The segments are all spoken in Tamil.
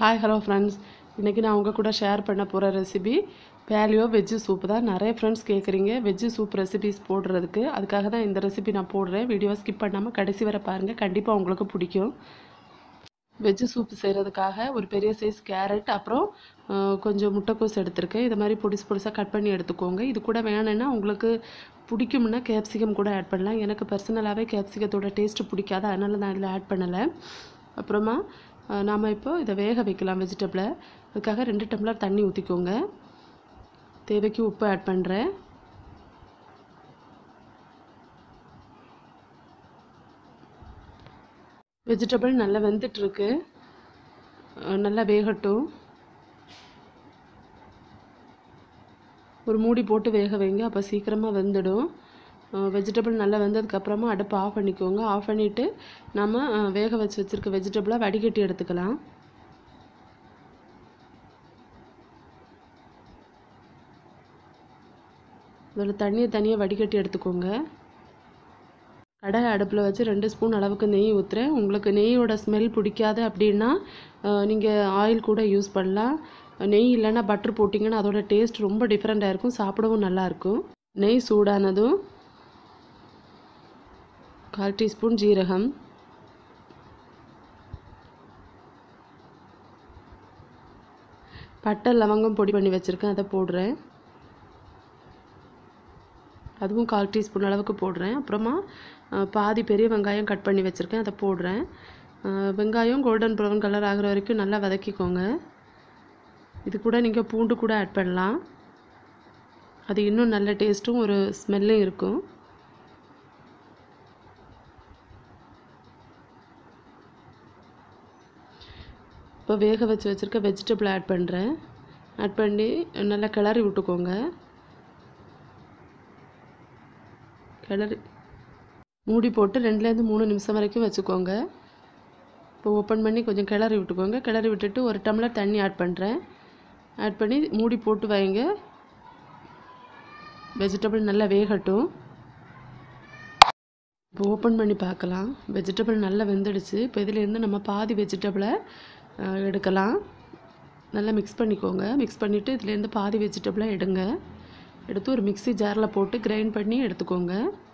ஹாய் ஹலோ ஃப்ரெண்ட்ஸ் இன்றைக்கி நான் உங்கள் கூட ஷேர் பண்ண போகிற ரெசிபி பேலியோ வெஜ்ஜு சூப் தான் நிறைய ஃப்ரெண்ட்ஸ் கேட்குறீங்க வெஜ்ஜு சூப் ரெசிபிஸ் போடுறதுக்கு அதுக்காக தான் இந்த ரெசிபி நான் போடுறேன் வீடியோவை ஸ்கிப் பண்ணாமல் கடைசி வரை பாருங்கள் கண்டிப்பாக உங்களுக்கு பிடிக்கும் வெஜ்ஜு சூப் செய்கிறதுக்காக ஒரு பெரிய சைஸ் கேரட் அப்புறம் அஹ், கொஞ்சம் முட்டைக்கோஸ் எடுத்திருக்கேன் இது மாதிரி பொடிசு பொடிசாக கட் பண்ணி எடுத்துக்கோங்க இது கூட வேணும்னா உங்களுக்கு பிடிக்கும்னா கேப்சிகம் கூட ஆட் பண்ணலாம் எனக்கு பர்சனலாகவே கேப்சிகத்தோட டேஸ்ட்டு பிடிக்காது அதனால நான் இதில் ஆட் பண்ணலை அப்புறமா அஹ், நாம இப்போ இதை வேக வைக்கலாம் வெஜிடபிளை அதுக்காக ரெண்டு டம்ளர் தண்ணி ஊற்றிக்கோங்க தேவைக்கு உப்பு ஆட் பண்ணுறேன் வெஜிடபிள் நல்லா வெந்துட்டுருக்கு நல்லா வேகட்டும் ஒரு மூடி போட்டு வேக வைங்க அப்போ சீக்கிரமாக வெந்துடும் வெஜிடபிள் நல்லா வெந்ததுக்கப்புறமா அடுப்பை ஆஃப் பண்ணிக்கோங்க ஆஃப் பண்ணிவிட்டு நம்ம அஹ், வேக வச்சு வச்சுருக்க வெஜிடபிளை வடிகட்டி எடுத்துக்கலாம் அதோட தண்ணியை தனியாக வடிகட்டி எடுத்துக்கோங்க கடாய் அடுப்பில் வச்சு ரெண்டு ஸ்பூன் அளவுக்கு நெய் ஊற்றுறேன் உங்களுக்கு நெய்யோட ஸ்மெல் பிடிக்காது அப்படின்னா நீங்கள் ஆயில் கூட யூஸ் பண்ணலாம் நெய் இல்லைன்னா பட்டர் போட்டிங்கன்னா அதோட டேஸ்ட் ரொம்ப டிஃப்ரெண்ட்டாக இருக்கும் சாப்பிடவும் நல்லாயிருக்கும் நெய் சூடானதும் கால் டீஸ்பூன் ஜீரகம் பட்டை லவங்கம் பொடி பண்ணி வச்சுருக்கேன் அதை போடுறேன் அதுவும் கால் டீஸ்பூன் அளவுக்கு போடுறேன் அப்புறமா அஹ், பாதி பெரிய வெங்காயம் கட் பண்ணி வச்சுருக்கேன் அதை போடுறேன் அஹ், வெங்காயம் கோல்டன் ப்ரௌன் கலர் ஆகிற வரைக்கும் நல்லா வதக்கிக்கோங்க இது கூட நீங்கள் பூண்டு கூட ஆட் பண்ணலாம் அது இன்னும் நல்ல டேஸ்ட்டும் ஒரு ஸ்மெல்லும் இருக்கும் இப்போ வேக வச்சு வச்சுருக்க வெஜிடபிள் ஆட் பண்ணுறேன் ஆட் பண்ணி நல்லா கிளறி விட்டுக்கோங்க கிளறி மூடி போட்டு ரெண்டுலேருந்து மூணு நிமிஷம் வரைக்கும் வச்சுக்கோங்க இப்போ ஓப்பன் பண்ணி கொஞ்சம் கிளறி விட்டுக்கோங்க கிளறி விட்டுட்டு ஒரு டம்ளர் தண்ணி ஆட் பண்ணுறேன் ஆட் பண்ணி மூடி போட்டு வைங்க வெஜிடபிள் நல்லா வேகட்டும் இப்போ ஓப்பன் பண்ணி பார்க்கலாம் வெஜிடபிள் நல்லா வெந்துடுச்சு இப்போ இதுலேருந்து நம்ம பாதி வெஜிடபிளை எடுக்கலாம் நல்லா மிக்ஸ் பண்ணிக்கோங்க மிக்ஸ் பண்ணிவிட்டு இதுலேருந்து பாதி வெஜிடபிளை எடுங்க எடுத்து ஒரு மிக்ஸி ஜாரில் போட்டு கிரைண்ட் பண்ணி எடுத்துக்கோங்க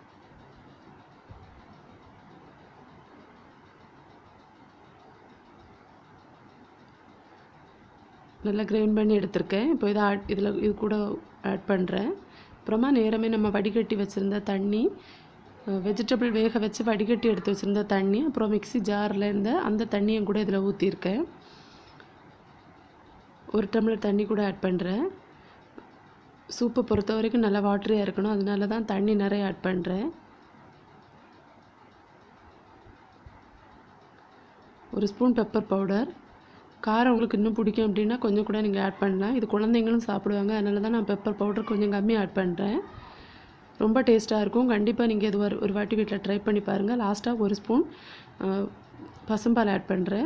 நல்லா கிரைண்ட் பண்ணி எடுத்திருக்கேன் இப்போ இதை ஆட் இதில் இது கூட ஆட் பண்ணுறேன் அப்புறமா நேரமே நம்ம வடிகட்டி வச்சுருந்த தண்ணி வெஜிடபிள் வேக வச்சு வடிகட்டி எடுத்து வச்சுருந்த தண்ணி அப்புறம் மிக்ஸி ஜாரில் இருந்த அந்த தண்ணியும் கூட இதில் ஊற்றிருக்கேன் ஒரு டம்ளர் தண்ணி கூட ஆட் பண்ணுறேன் சூப்பை பொறுத்த வரைக்கும் நல்லா வாட்டரியாக இருக்கணும் அதனால தான் தண்ணி நிறைய ஆட் பண்ணுறேன் ஒரு ஸ்பூன் பெப்பர் பவுடர் காரம் உங்களுக்கு இன்னும் பிடிக்கும் அப்படின்னா கொஞ்சம் கூட நீங்கள் ஆட் பண்ணலாம் இது குழந்தைங்களும் சாப்பிடுவாங்க அதனால தான் நான் பெப்பர் பவுடர் கொஞ்சம் கம்மியாக ஆட் பண்ணுறேன் ரொம்ப டேஸ்ட்டாக இருக்கும் கண்டிப்பாக நீங்கள் இது ஒரு ஒரு வாட்டி வீட்டில் ட்ரை பண்ணி பாருங்கள் லாஸ்ட்டாக ஒரு ஸ்பூன் பசும்பால் ஆட் பண்ணுறேன்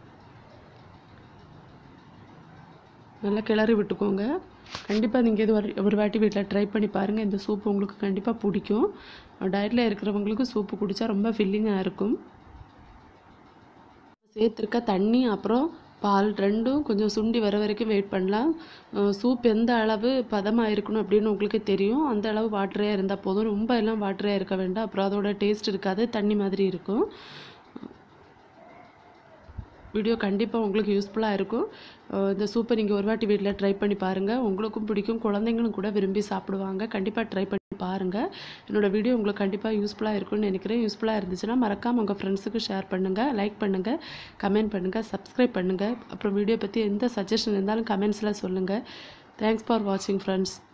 நல்லா கிளறி விட்டுக்கோங்க கண்டிப்பாக நீங்கள் இது ஒரு ஒரு வாட்டி வீட்டில் ட்ரை பண்ணி பாருங்கள் இந்த சூப் உங்களுக்கு கண்டிப்பாக பிடிக்கும் டயட்டில் இருக்கிறவங்களுக்கு சூப்பு குடித்தா ரொம்ப ஃபில்லிங்காக இருக்கும் சேர்த்துருக்க தண்ணி அப்புறம் பால் ரெண்டும் கொஞ்சம் சுண்டி வர வரைக்கும் வெயிட் பண்ணலாம் சூப் எந்த அளவு பதமாக இருக்கணும் அப்படின்னு உங்களுக்கு தெரியும் அந்த அளவு வாட்டரையாக இருந்தால் போதும் ரொம்ப எல்லாம் வாட்டரையாக இருக்க வேண்டாம் அப்புறம் அதோட டேஸ்ட் இருக்காது தண்ணி மாதிரி இருக்கும் வீடியோ கண்டிப்பாக உங்களுக்கு யூஸ்ஃபுல்லாக இருக்கும் அஹ் இந்த சூப்பை நீங்கள் ஒரு வாட்டி வீட்டில் ட்ரை பண்ணி பாருங்கள் உங்களுக்கும் பிடிக்கும் குழந்தைங்களும் கூட விரும்பி சாப்பிடுவாங்க கண்டிப்பாக ட்ரை பண்ணி பாருங்கள் என்னோடய வீடியோ உங்களுக்கு கண்டிப்பாக யூஸ்ஃபுல்லாக இருக்கும்னு நினைக்கிறேன் யூஸ்ஃபுல்லாக இருந்துச்சுன்னா மறக்காமல் உங்கள் ஃப்ரெண்ட்ஸுக்கு ஷேர் பண்ணுங்கள் லைக் பண்ணுங்கள் கமெண்ட் பண்ணுங்கள் சப்ஸ்கிரைப் பண்ணுங்கள் அப்புறம் வீடியோ பற்றி எந்த சஜஷன் இருந்தாலும் கமெண்ட்ஸில் சொல்லுங்கள் தேங்க்ஸ் ஃபார் வாட்சிங் ஃப்ரெண்ட்ஸ்